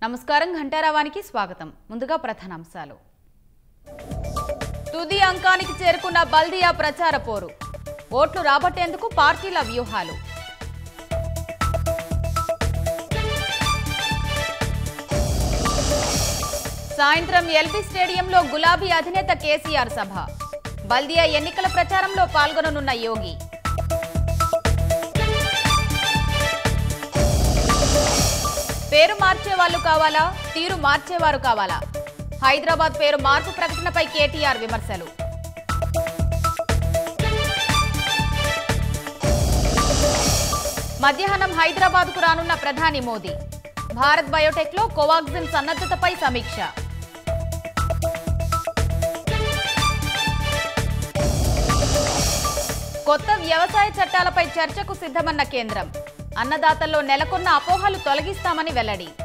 నమస్కారం ఘంటారావానికి స్వాగతం ముందుగా ప్రధానాంశాలు తుది అంకానికి చేరుకున్న బల్దియా ప్రచార పోరు ఓట్లు రాబట్టేందుకు పార్టీల వ్యూహాలు సాయంత్రం ఎల్బీ స్టేడియంలో గులాబీ అధినేత కేసీఆర్ సభ బల్దియా ఎన్నికల ప్రచారంలో పాల్గొననున్న యోగి పేరు మార్చే వాళ్ళు కావాలా తీరు మార్చేవారు కావాలా హైదరాబాద్ పేరు మార్పు ప్రకటనపై కేటీఆర్ విమర్శలు మధ్యాహ్నం హైదరాబాద్కు రానున్న ప్రధాని మోదీ భారత్ బయోటెక్లో కోవాక్సిన్ సన్నద్ధతపై సమీక్ష కొత్త వ్యవసాయ చట్టాలపై చర్చకు సిద్ధమన్న కేంద్రం అన్నదాతల్లో నెలకొన్న అపోహలు తొలగిస్తామని వెల్లడి